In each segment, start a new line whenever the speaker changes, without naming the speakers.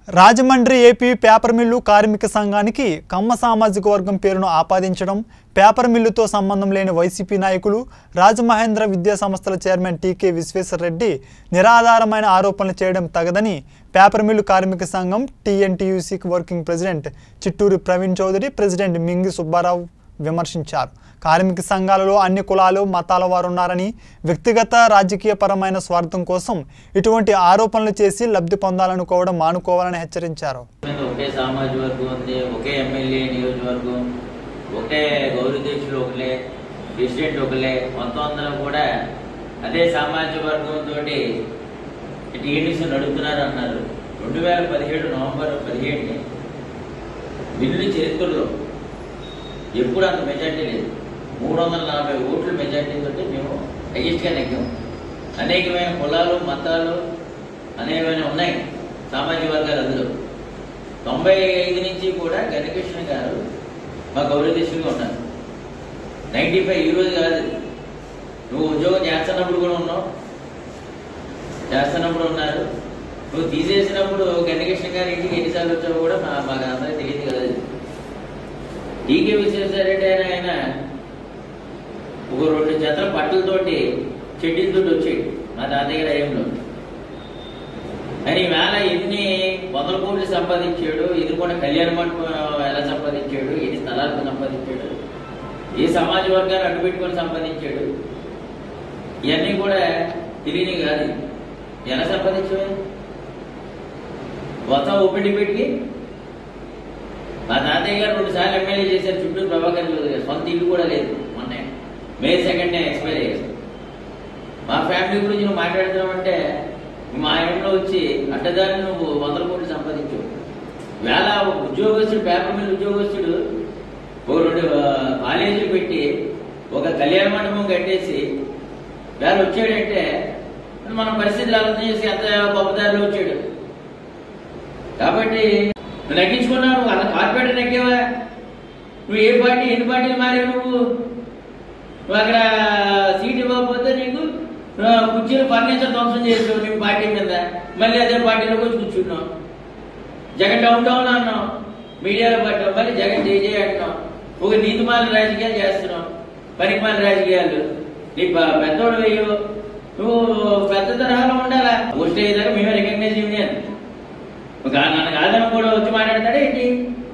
Rajahmundry AP paper mill కార్మిక సంఘానికి కమ్మ సామాజిక వర్గం పేరును ఆపాదించడం పేపర్ మిల్లుతో సంబంధం లేని వైసీపీ నాయకులు రాజమహేంద్ర విద్యా సంస్థల చైర్మన్ టీకే విశ్వేశ్వరరెడ్డి నిరాధారమైన ఆరోపణలు చేయడం తగదని పేపర్ మిల్లు కార్మిక సంఘం TNTUC working president Chitturi Praveen Chowdary president Mingi Subbarao విమర్శించారు కార్మిక సంఘాలలో అన్ని కులాలు మతాల వారు ఉన్నారని వ్యక్తిగత రాజకీయపరమైన స్వార్థం కోసం ఇటువంటి ఆరోపణలు చేసి లబ్ధి పొందాలనుకోవడం మానుకోవాలని హెచ్చరించారు
మీద ఒకే సామాజిక వర్గం ఉంది ఒకే ఎమ్మెల్యే నియోజకవర్గం ఒకటే గౌరవదీక్షులు ఒకలే ప్రెసిడెంట్ ఒకలే మొత్తం అందరం కూడా అదే సామాజిక వర్గంతో టీఎన్సీ నడుపుతున్నారు అన్నారు రెండు వేల పదిహేడు నవంబర్ పదిహేడుని బిల్లు చరిత్రలో ఎప్పుడు అంత మెజార్టీ లేదు మూడు వందల నలభై ఓట్ల మెజార్టీ తోటి మేము హైయెస్ట్గా నెగ్గాం అనేకమైన కులాలు మతాలు అనేకమైన ఉన్నాయి సామాజిక వర్గాలు అందులో తొంభై ఐదు నుంచి కూడా గణకృష్ణ గారు మా గౌరవదీక్షులుగా ఉన్నారు నైంటీ ఫైవ్ ఈ రోజు కాదు నువ్వు ఉద్యోగం చేస్తున్నప్పుడు కూడా ఉన్నావు చేస్తున్నప్పుడు ఉన్నారు నువ్వు తీసేసినప్పుడు గణకృష్ణ గారి ఇంటికి ఎన్నిసార్లు వచ్చావు కూడా మా మాకు అందరికీ తెలియదు కదా అది. టీకే విశ్వేశ్వరరెడ్డి ఆయన ఆయన ఒక రెండు జతల బట్టలతోటి చెడ్డీలతో వచ్చాడు మా తాతయ్య గారి హయాంలో అని ఈవేళ ఎన్ని వందల కోట్లు సంపాదించాడు ఇది కూడా కళ్యాణ మండపం ఎలా సంపాదించాడు ఎన్ని స్థలాలకు సంపాదించాడు ఏ సమాజ వర్గాన్ని అడ్డుపెట్టుకొని సంపాదించాడు ఇవన్నీ కూడా తెలియని కాదు ఎలా సంపాదించావు మొత్తం ఓపెన్ డిబేట్కి మా తాతయ్య గారు రెండు సార్లు ఎమ్మెల్యే చేశారు చుట్టూరు ప్రభాకర్ చౌదరి గారు సొంత ఇల్లు కూడా లేదు మొన్నే మే సెకండ్ ఎక్స్పైర్ అయ్యారు మా ఫ్యామిలీ గురించి నువ్వు మాట్లాడుతున్నావు అంటే మా ఇంట్లో వచ్చి అడ్డదారిని నువ్వు వందల కోట్లు సంపాదించావు వేళ ఉద్యోగస్తుడు పేపర్ మీద ఉద్యోగస్తుడు ఓ రెండు ఆ, కాలేజీలు పెట్టి ఒక కళ్యాణ మండపం కట్టేసి వేళ వచ్చాడంటే మన పరిస్థితులు ఆలోచన చేసి ఎంత గొప్పదారిలో వచ్చాడు కాబట్టి నువ్వు నగ్గించుకున్నావు నువ్వు అలా కార్పొరేటర్ నగ్గావా నువ్వు ఏ పార్టీ ఎన్ని పార్టీలు మారావు నువ్వు నువ్వు అక్కడ సీట్ ఇవ్వకపోతే నీకు ఆ, కుర్చీలు ఫర్నిచర్ ధ్వంసం చేసావు నీ పార్టీ మీద మళ్ళీ అదే పార్టీలోకి వచ్చి కూర్చున్నావు జగన్ డౌన్ డౌన్ అన్నావు మీడియాలో పట్టావు మళ్ళీ జగన్ జై జై అంటున్నావు ఒక నీతిమాల రాజకీయాలు చేస్తున్నావు పనికిమాల రాజకీయాలు నీ ప- పెద్దోడు వేయు నువ్వు పెద్ద తరహాలో ఉండాలా పోస్ట్ అయ్యేదాకా మేమే రికగ్నైజ్ యూనియన్ ఒక నన్ను కాదని కూడా వచ్చి మాట్లాడతాడే ఏంటి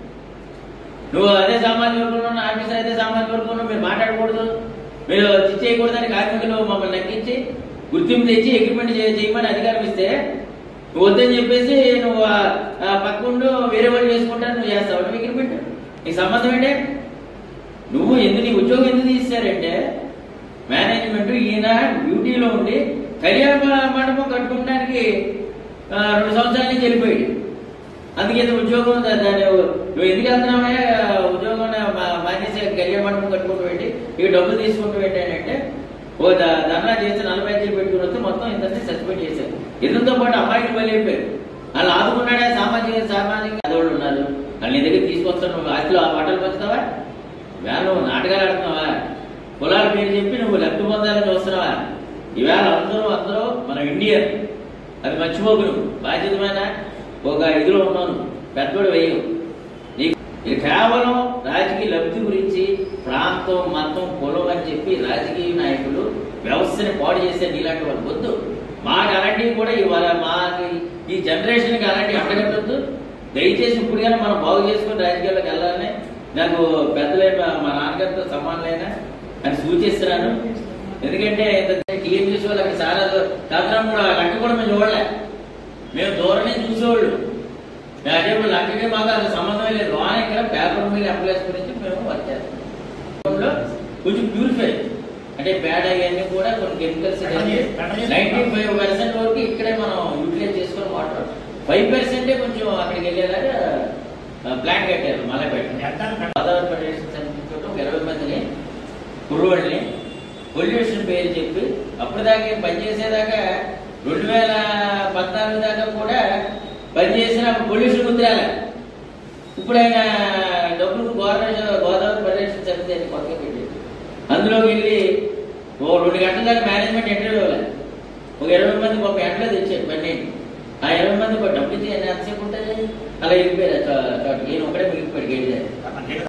నువ్వు అదే సామాజిక వర్గంలో ఉన్న ఆఫీసర్ అయితే సామాజిక వర్గంలో మీరు మాట్లాడకూడదు మీరు చేయకూడదని కార్మికులు మమ్మల్ని నక్కించి గుర్తింపు తెచ్చి అగ్రిమెంట్ చేయమని అధికారం ఇస్తే నువ్వు వద్దని చెప్పేసి నువ్వు ఆ, ఆ పక్కుండు వేరే వాళ్ళు చేసుకుంటారు నువ్వు చేస్తావు నువ్వు అగ్రిమెంట్ నీకు సంబంధం ఏంటే నువ్వు ఎందుకు నీ ఉద్యోగం ఎందుకు తీశారంటే మేనేజ్మెంట్ ఈయన డ్యూటీలో ఉండి కళ్యాణ మ- మండపం కట్టుకోవడానికి ఆ, రెండు సంవత్సరాల నుంచి వెళ్ళిపోయాడు అందుకే ఇది ఉద్యోగం దా- దాన్ని నువ్వు ఎందుకు వెళ్తున్నావే ఉద్యోగం మా- మానేసి కళ్యాణ మండపం కట్టుకుంటూ పెట్టి ఇక డబ్బులు తీసుకుంటూ పెట్టానంటే ఓ ద- ధర్నా చేసి నలభై ఐదు పెట్టుకుని వస్తే మొత్తం ఇంతని సస్పెండ్ చేశారు ఇదంతో పాటు అమ్మాయికి బలి అయిపోయారు వాళ్ళు ఆదుకున్నాడే సామాజిక సామాజిక అదోళ్ళు ఉన్నారు వాళ్ళు నీ దగ్గర తీసుకొస్తాను నువ్వు ఆస్తిలో ఆ మాటలు పంచుతావా వేళ నువ్వు నాటకాలు ఆడుతున్నావా కులాల పేరు చెప్పి నువ్వు లబ్ధి పొందాలని చూస్తున్నావా ఈవేళ అందరూ అందరూ మనం ఇండియన్ అది మర్చిపోకు నువ్వు బాధ్యతమైన ఒక ఇదిలో ఉన్నాను పెద్దోడు వేయవు నీకు ఇది కేవలం రాజకీయ లబ్ధి గురించి ప్రాంతం మతం కులం అని చెప్పి రాజకీయ నాయకులు వ్యవస్థని పాడు చేసే నీలాంటి వాళ్ళు వద్దు మాకు అలాంటివి కూడా ఇవాళ మాకు ఈ జనరేషన్కి అలాంటివి అడగట్లొద్దు దయచేసి ఇప్పుడు కానీ మనం బాగు చేసుకుని రాజకీయాల్లోకి వెళ్ళాలని నాకు పెద్దలే మా నాన్నగారితో సమానలేనా అని సూచిస్తున్నాను ఎందుకంటే టీఎం చూసే వాళ్ళు అక్కడ చాలా కాదు కూడా లంక కూడా మేము చూడలే మేము దూరం నుంచి చూసేవాళ్ళు మేము అదే ఇప్పుడు లంకకి మాకు అసలు సంబంధమే లేదు లోన ఇక్కడ పేపర్ మీద ఎంప్లాయీస్ గురించి మేము వర్క్ చేస్తాం కొంచెం ప్యూరిఫై అంటే బ్యాడ్ అవన్నీ కూడా కొన్ని కెమికల్స్ నైన్టీ ఫైవ్ పర్సెంట్ వరకు ఇక్కడే మనం యూటిలైజ్ చేసుకొని వాటర్ ఫైవ్ పర్సెంటే కొంచెం అక్కడికి వెళ్ళేలాగా ప్లాన్ కట్టారు మలపేట గోదావరి ఫెడరేషన్ సమితి ఒక ఇరవై మందిని కుర్రోళ్ళని పొల్యూషన్ పేరు చెప్పి అప్పటిదాకా పనిచేసేదాకా రెండు వేల పద్నాలుగు దాకా కూడా పనిచేసిన పొల్యూషన్ ముద్రాల ఇప్పుడు ఆయన డబ్బులు గోదావరి గోదావరి పరిరక్షణ సమితి అని పక్కన పెట్టి అందులోకి వెళ్ళి ఓ రెండు గంటల దాకా మేనేజ్మెంట్ ఇంటర్వ్యూ ఇవ్వాలి ఒక ఇరవై మంది ఒక గంటలో తెచ్చారు పన్నెండు ఆ ఇరవై మంది ఒక డబ్బులు ఇచ్చి ఎంతసేపు ఉంటుంది అలా వెళ్ళిపోయారు చోటు ఈయన ఒకడే మిగిలిపోయాడు గేట్